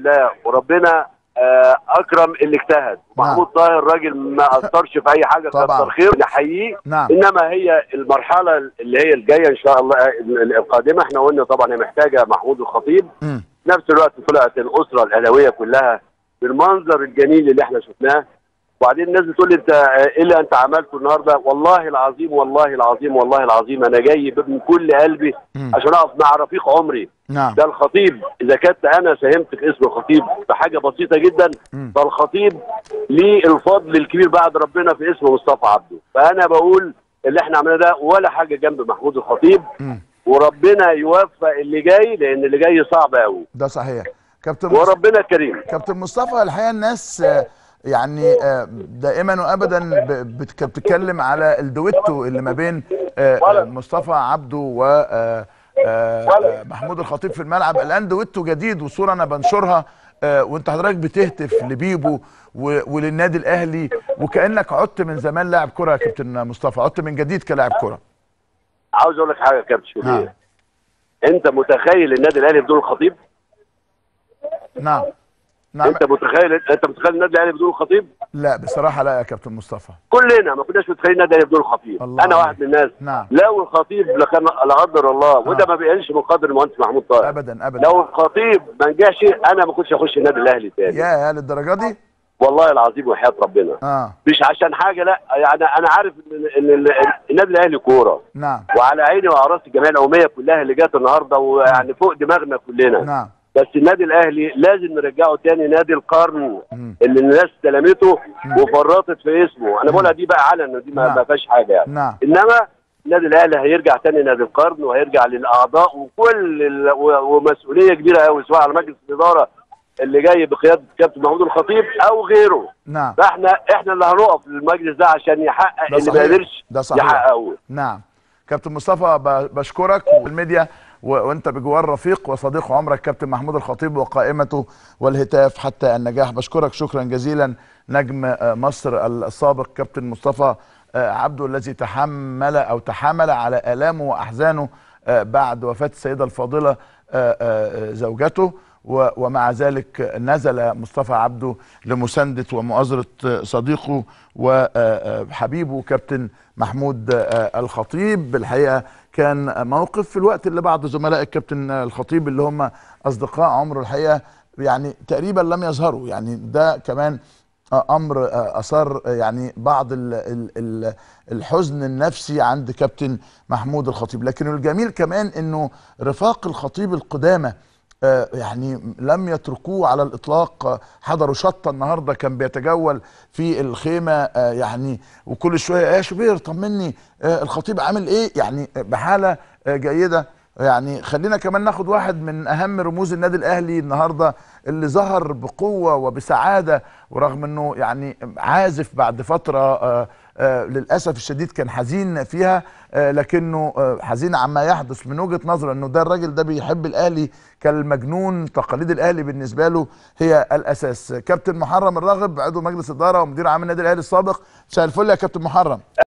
الله وربنا آه، اكرم اللي اجتهد ومحمود طاهر راجل ما اثرش في اي حاجه طبعا. كتر خير نحييه نعم. انما هي المرحله اللي هي الجايه ان شاء الله ال- القادمه احنا قلنا طبعا هي محتاجه محمود الخطيب مم. في نفس الوقت طلعت الاسره الاهلاويه كلها بالمنظر الجميل اللي احنا شفناه وبعدين الناس بتقول لي انت آه، ايه اللي انت عملته النهارده والله العظيم والله العظيم والله العظيم انا جاي من كل قلبي مم. عشان اقف مع رفيق عمري نعم ده الخطيب اذا كنت انا ساهمت في اسم الخطيب بحاجه بسيطه جدا مم. فالخطيب ليه الفضل الكبير بعد ربنا في اسم مصطفى عبده فانا بقول اللي احنا عملناه ده ولا حاجه جنب محمود الخطيب مم. وربنا يوفق اللي جاي لان اللي جاي صعب قوي ده صحيح كابتن مصطفى وربنا كريم كابتن مصطفى الحقيقه الناس آه، يعني آه، دائما وابدا ب- بت- بتتكلم على الدويتو اللي ما بين آه، آه، مصطفى عبده و آه، آه، آه، محمود الخطيب في الملعب الان دويتو جديد وصوره انا بنشرها آه، وانت حضرتك بتهتف لبيبو و- وللنادي الاهلي وكانك عدت من زمان لاعب كره يا كابتن مصطفى عدت من جديد كلاعب كره عاوز اقول لك حاجه يا كابتن نعم. شوبير انت متخيل النادي الاهلي بدون الخطيب نعم نعم انت متخيل انت متخيل النادي الاهلي بدون الخطيب لا بصراحه لا يا كابتن مصطفى كلنا ما كناش متخيلين النادي الاهلي بدون الخطيب الله انا عليك. واحد من الناس نعم لو الخطيب لكان لا قدر الله وده آه. ما بيقلش من قدر المهندس محمود طاهر ابدا ابدا لو الخطيب ما نجحش انا ما كنتش اخش النادي الاهلي تاني يا يا للدرجه دي والله العظيم وحياه ربنا اه مش عشان حاجه لا يعني انا عارف ان ان ال- النادي الاهلي كوره نعم وعلى عيني وعلى راس الجمعيه العموميه كلها اللي جت النهارده ويعني فوق دماغنا كلنا نعم بس النادي الاهلي لازم نرجعه تاني نادي القرن مم. اللي الناس استلمته وفرطت في اسمه انا بقولها دي بقى علن دي ما نعم. ما فيهاش حاجه يعني نعم انما النادي الاهلي هيرجع تاني نادي القرن وهيرجع للاعضاء وكل ال... و... ومسؤوليه كبيره قوي سواء على مجلس الاداره اللي جاي بقياده كابتن محمود الخطيب او غيره نعم فاحنا احنا اللي هنقف للمجلس ده عشان يحقق ده اللي ما صحيح. قدرش ده صحيح. يحققه نعم كابتن مصطفى ب- بشكرك والميديا و- وانت بجوار رفيق وصديق عمرك كابتن محمود الخطيب وقائمته والهتاف حتى النجاح بشكرك شكرا جزيلا نجم آه، مصر السابق كابتن مصطفى آه، عبده الذي تحمل او تحامل على الامه واحزانه آه، بعد وفاه السيده الفاضله آه، آه، زوجته و- ومع ذلك نزل مصطفى عبده لمساندة ومؤازرة صديقه وحبيبه كابتن محمود الخطيب بالحقيقة كان موقف في الوقت اللي بعض زملاء الكابتن الخطيب اللي هم أصدقاء عمره الحقيقة يعني تقريبا لم يظهروا يعني ده كمان امر اثار يعني بعض ال ال ال الحزن النفسي عند كابتن محمود الخطيب لكن الجميل كمان انه رفاق الخطيب القدامى آه، يعني لم يتركوه على الاطلاق آه، حضروا شطه النهارده كان بيتجول في الخيمه آه، يعني وكل شويه يا شوبير طمني آه، الخطيب عامل ايه يعني بحاله آه، جيده يعني خلينا كمان ناخد واحد من اهم رموز النادي الاهلي النهارده اللي ظهر بقوه وبسعاده ورغم انه يعني عازف بعد فتره آه آه للاسف الشديد كان حزين فيها آه لكنه آه حزين عما يحدث من وجهه نظره انه ده الراجل ده بيحب الاهلي كالمجنون تقاليد الاهلي بالنسبه له هي الاساس كابتن محرم الراغب عضو مجلس اداره ومدير عام النادي الاهلي السابق مساء الفل يا كابتن محرم